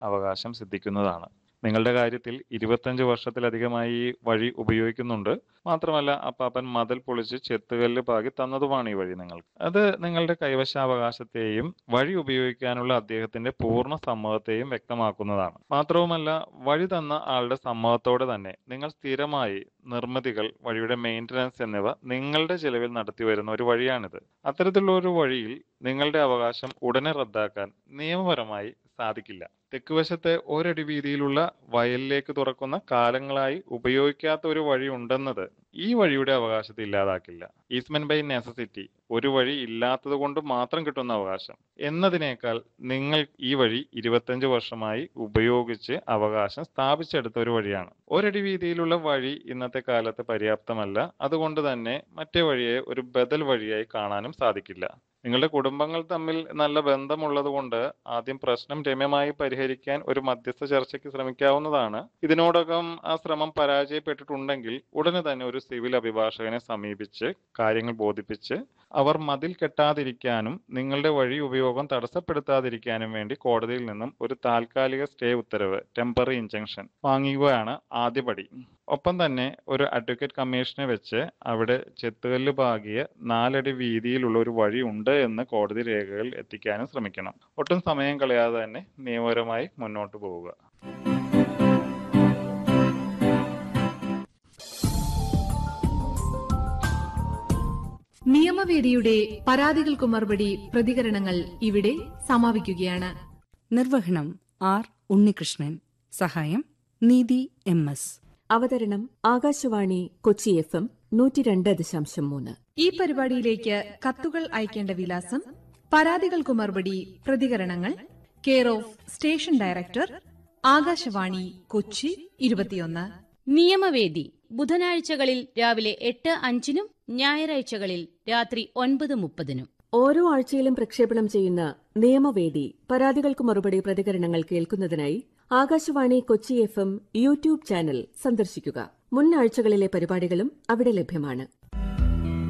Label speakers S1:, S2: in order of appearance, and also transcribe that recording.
S1: അവകാശം സിദ്ധിക്കുന്നതാണ് നിങ്ങളുടെ കാര്യത്തിൽ ഇരുപത്തഞ്ച് വർഷത്തിലധികമായി ഈ വഴി ഉപയോഗിക്കുന്നുണ്ട് മാത്രമല്ല അപ്പാപ്പൻ മതിൽ പൊളിച്ച് ചെത്തുകല്ല് പാകി തന്നതുമാണ് ഈ വഴി നിങ്ങൾക്ക് അത് നിങ്ങളുടെ കൈവശാവകാശത്തെയും വഴി ഉപയോഗിക്കാനുള്ള അദ്ദേഹത്തിന്റെ പൂർണ്ണ സമ്മതത്തെയും വ്യക്തമാക്കുന്നതാണ് മാത്രവുമല്ല വഴി തന്ന ആളുടെ സമ്മതത്തോടെ തന്നെ നിങ്ങൾ സ്ഥിരമായി നിർമ്മിതികൾ വഴിയുടെ മെയിൻ്റനൻസ് എന്നിവ നിങ്ങളുടെ ചെലവിൽ നടത്തി വരുന്ന ഒരു വഴിയാണിത് അത്തരത്തിലുള്ള ഒരു വഴിയിൽ നിങ്ങളുടെ അവകാശം ഉടനെ റദ്ദാക്കാൻ നിയമപരമായി സാധിക്കില്ല തെക്കുവശത്തെ ഒരടി വീതിയിലുള്ള വയലിലേക്ക് തുറക്കുന്ന കാലങ്ങളായി ഉപയോഗിക്കാത്ത ഒരു വഴി ഉണ്ടെന്നത് ഈ വഴിയുടെ അവകാശത്തെ ഇല്ലാതാക്കില്ല ഈസ്മെന്റ് ബൈ നെസസിറ്റി ഒരു വഴി ഇല്ലാത്തത് കൊണ്ട് മാത്രം കിട്ടുന്ന അവകാശം എന്നതിനേക്കാൾ നിങ്ങൾ ഈ വഴി ഇരുപത്തഞ്ച് വർഷമായി ഉപയോഗിച്ച് അവകാശം സ്ഥാപിച്ചെടുത്ത ഒരു വഴിയാണ് ഒരടി വീതിയിലുള്ള വഴി ഇന്നത്തെ കാലത്ത് പര്യാപ്തമല്ല അതുകൊണ്ട് തന്നെ മറ്റേ വഴിയെ ഒരു ബദൽ വഴിയായി കാണാനും സാധിക്കില്ല നിങ്ങളുടെ കുടുംബങ്ങൾ തമ്മിൽ നല്ല ബന്ധമുള്ളത് കൊണ്ട് ആദ്യം പ്രശ്നം രമ്യമായി പരിഹരിക്കാൻ ഒരു മധ്യസ്ഥ ചർച്ചയ്ക്ക് ശ്രമിക്കാവുന്നതാണ് ഇതിനോടകം ആ ശ്രമം പരാജയപ്പെട്ടിട്ടുണ്ടെങ്കിൽ ഉടനെ തന്നെ ഒരു സിവിൽ അഭിഭാഷകനെ സമീപിച്ച് കാര്യങ്ങൾ ബോധിപ്പിച്ച് അവർ മതിൽ കെട്ടാതിരിക്കാനും നിങ്ങളുടെ വഴി ഉപയോഗം തടസ്സപ്പെടുത്താതിരിക്കാനും വേണ്ടി കോടതിയിൽ നിന്നും ഒരു താൽക്കാലിക സ്റ്റേ ഉത്തരവ് ടെമ്പററി ഇൻജങ്ഷൻ വാങ്ങിക്കുകയാണ് ആദ്യപടി ഒപ്പം തന്നെ ഒരു അഡ്വക്കേറ്റ് കമ്മീഷനെ വെച്ച് അവിടെ ചെത്തുകല്ല് പാകിയ നാലടി വീതിയിലുള്ള ഒരു വഴി ഉണ്ട് എന്ന് കോടതി രേഖകൾ എത്തിക്കാനും ശ്രമിക്കണം ഒട്ടും സമയം കളയാതെ തന്നെ നിയമപരമായി മുന്നോട്ട് പോവുക
S2: നിയമവേദിയുടെ പരാതികൾക്കു മറുപടി പ്രതികരണങ്ങൾ ഇവിടെ സമാപിക്കുകയാണ്
S3: നിർവഹണം ആർ ഉണ്ണികൃഷ്ണൻ സഹായം നീതി എം എസ്
S4: അവതരണം ആകാശവാണി കൊച്ചി എഫ് എം നൂറ്റി രണ്ട് ദശാംശം മൂന്ന്
S2: ഈ പരിപാടിയിലേക്ക് കത്തുകൾ അയക്കേണ്ട വിലാസം പരാതികൾക്കു മറുപടി പ്രതികരണങ്ങൾ care of station director Akashvani Kochi ഇരുപത്തിയൊന്ന്
S5: നിയമവേദി ബുധനാഴ്ചകളിൽ രാവിലെ എട്ട് അഞ്ചിനും ഞായറാഴ്ചകളിൽ രാത്രി ഒൻപത് മുപ്പതിനും
S4: ഓരോ ആഴ്ചയിലും പ്രക്ഷേപണം ചെയ്യുന്ന നിയമവേദി പരാതികൾക്ക് മറുപടി പ്രതികരണങ്ങൾ കേൾക്കുന്നതിനായി Akashvani Kochi F M YouTube channel സന്ദർശിക്കുക മുൻ ആഴ്ചകളിലെ പരിപാടികളും അവിടെ ലഭ്യമാണ്